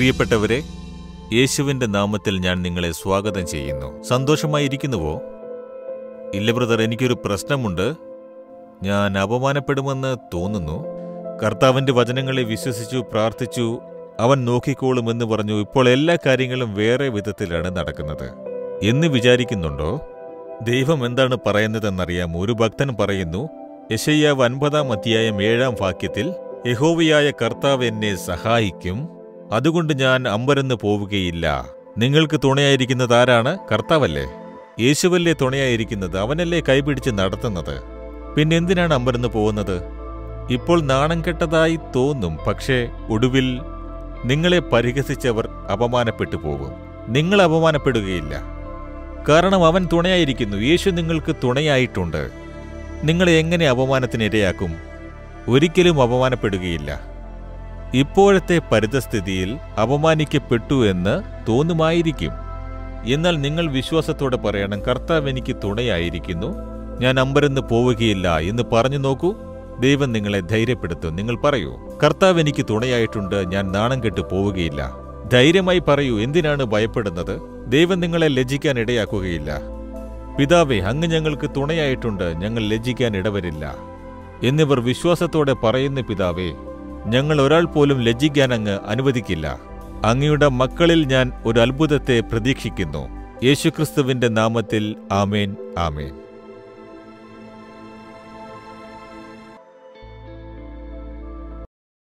പ്രിയപ്പെട്ടവരെ യേശുവിന്റെ നാമത്തിൽ ഞാൻ നിങ്ങളെ സ്വാഗതം ചെയ്യുന്നു സന്തോഷമായിരിക്കുന്നുവോ ഇല്ല ബ്രദർ എനിക്കൊരു പ്രശ്നമുണ്ട് ഞാൻ അപമാനപ്പെടുമെന്ന് തോന്നുന്നു കർത്താവിന്റെ വചനങ്ങളെ വിശ്വസിച്ചു പ്രാർത്ഥിച്ചു അവൻ നോക്കിക്കോളുമെന്ന് പറഞ്ഞു ഇപ്പോൾ എല്ലാ കാര്യങ്ങളും വേറെ വിധത്തിലാണ് നടക്കുന്നത് എന്ന് വിചാരിക്കുന്നുണ്ടോ ദൈവം എന്താണ് പറയുന്നതെന്നറിയാം ഒരു ഭക്തൻ പറയുന്നു യശയ്യാവ് അൻപതാം അധ്യായം ഏഴാം വാക്യത്തിൽ യഹോവയായ കർത്താവ് എന്നെ സഹായിക്കും അതുകൊണ്ട് ഞാൻ അമ്പരന്ന് പോവുകയില്ല നിങ്ങൾക്ക് തുണയായിരിക്കുന്നത് ആരാണ് കർത്താവല്ലേ യേശുവല്ലേ തുണയായിരിക്കുന്നത് അവനല്ലേ കൈപിടിച്ച് നടത്തുന്നത് പിന്നെ എന്തിനാണ് അമ്പരന്ന് പോകുന്നത് ഇപ്പോൾ നാണം കെട്ടതായി തോന്നും പക്ഷേ ഒടുവിൽ നിങ്ങളെ പരിഹസിച്ചവർ അപമാനപ്പെട്ടു പോകും നിങ്ങൾ അപമാനപ്പെടുകയില്ല കാരണം അവൻ തുണയായിരിക്കുന്നു യേശു നിങ്ങൾക്ക് തുണയായിട്ടുണ്ട് നിങ്ങളെ എങ്ങനെ അപമാനത്തിനിരയാക്കും ഒരിക്കലും അപമാനപ്പെടുകയില്ല ഇപ്പോഴത്തെ പരിതസ്ഥിതിയിൽ അപമാനിക്കപ്പെട്ടു എന്ന് തോന്നുമായിരിക്കും എന്നാൽ നിങ്ങൾ വിശ്വാസത്തോടെ പറയണം കർത്താവ് എനിക്ക് തുണയായിരിക്കുന്നു ഞാൻ അമ്പരന്ന് പോവുകയില്ല എന്ന് പറഞ്ഞു നോക്കൂ ദൈവം നിങ്ങളെ ധൈര്യപ്പെടുത്തും നിങ്ങൾ പറയൂ കർത്താവ് എനിക്ക് തുണയായിട്ടുണ്ട് ഞാൻ നാണം കെട്ട് പോവുകയില്ല ധൈര്യമായി പറയൂ എന്തിനാണ് ഭയപ്പെടുന്നത് ദൈവം നിങ്ങളെ ലജ്ജിക്കാൻ ഇടയാക്കുകയില്ല പിതാവേ അങ്ങ് ഞങ്ങൾക്ക് തുണയായിട്ടുണ്ട് ഞങ്ങൾ ലജ്ജിക്കാൻ ഇടവരില്ല എന്നിവർ വിശ്വാസത്തോടെ പറയുന്ന പിതാവേ ഞങ്ങൾ ഒരാൾ പോലും ലജ്ജിക്കാൻ അങ്ങ് അനുവദിക്കില്ല അങ്ങയുടെ മക്കളിൽ ഞാൻ ഒരു അത്ഭുതത്തെ പ്രതീക്ഷിക്കുന്നു യേശുക്രിസ്തുവിന്റെ നാമത്തിൽ ആമേൻ ആമേൻ